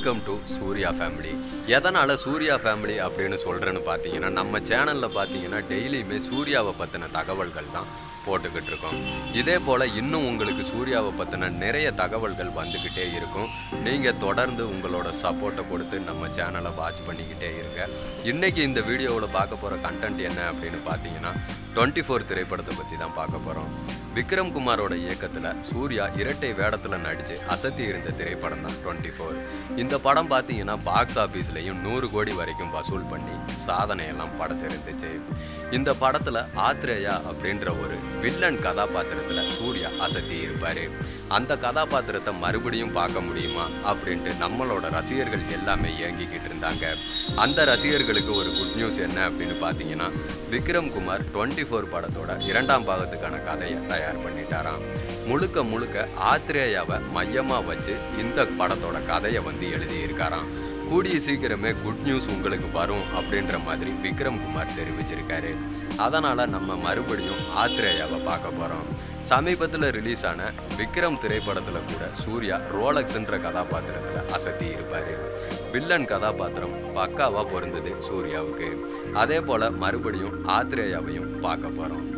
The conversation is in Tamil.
வெல்கம் டு சூர்யா ஃபேமிலி எதனால் சூர்யா ஃபேமிலி அப்படின்னு சொல்கிறேன்னு பார்த்தீங்கன்னா நம்ம சேனலில் பார்த்தீங்கன்னா டெய்லியுமே சூர்யாவை பற்றின தகவல்கள் தான் போட்டுக்கிட்டு இருக்கோம் இதே போல் இன்னும் உங்களுக்கு சூர்யாவை பற்றின நிறைய தகவல்கள் வந்துக்கிட்டே இருக்கும் நீங்கள் தொடர்ந்து உங்களோட சப்போர்ட்டை கொடுத்து நம்ம சேனலை வாட்ச் பண்ணிக்கிட்டே இருங்க இன்றைக்கி இந்த வீடியோவில் பார்க்க போகிற கண்டென்ட் என்ன அப்படின்னு பார்த்தீங்கன்னா டுவெண்ட்டி ஃபோர் திரைப்படத்தை பற்றி தான் பார்க்க போகிறோம் விக்ரம் குமாரோட இயக்கத்தில் சூர்யா இரட்டை வேடத்தில் நடித்து அசத்தி இருந்த திரைப்படம் தான் டுவெண்ட்டி ஃபோர் இந்த படம் பார்த்தீங்கன்னா பாக்ஸ் ஆஃபீஸ்லேயும் நூறு கோடி வரைக்கும் வசூல் பண்ணி சாதனையெல்லாம் படைச்சிருந்துச்சு இந்த படத்தில் ஆத்ரேயா அப்படின்ற ஒரு வில்லன் கதாபாத்திரத்தில் சூர்யா அசத்தி இருப்பார் அந்த கதாபாத்திரத்தை மறுபடியும் பார்க்க முடியுமா அப்படின்ட்டு நம்மளோட ரசிகர்கள் எல்லாமே இயங்கிக்கிட்டு இருந்தாங்க அந்த ரசிகர்களுக்கு ஒரு குட் நியூஸ் என்ன அப்படின்னு பார்த்தீங்கன்னா விக்ரம் குமார் டுவெண்ட்டி ஃபோர் படத்தோட இரண்டாம் பாகத்துக்கான கதையை தயார் பண்ணிட்டாராம் முழுக்க முழுக்க ஆத்ரேயாவை மையமாக வச்சு இந்த படத்தோட கதையை வந்து எழுதியிருக்காராம் கூடிய சீக்கிரமே குட் நியூஸ் உங்களுக்கு வரும் அப்படின்ற மாதிரி விக்ரம் குமார் தெரிவிச்சிருக்காரு அதனால் நம்ம மறுபடியும் ஆத்ரேயாவை பார்க்க போகிறோம் சமீபத்தில் ரிலீஸ் ஆன விக்ரம் திரைப்படத்தில் கூட சூர்யா ரோலக்ஸ்ன்ற கதாபாத்திரத்தில் அசத்தி இருப்பார் வில்லன் கதாபாத்திரம் பக்காவாக பொருந்தது சூர்யாவுக்கு அதே போல் மறுபடியும் ஆத்ரேயாவையும் பார்க்க போகிறோம்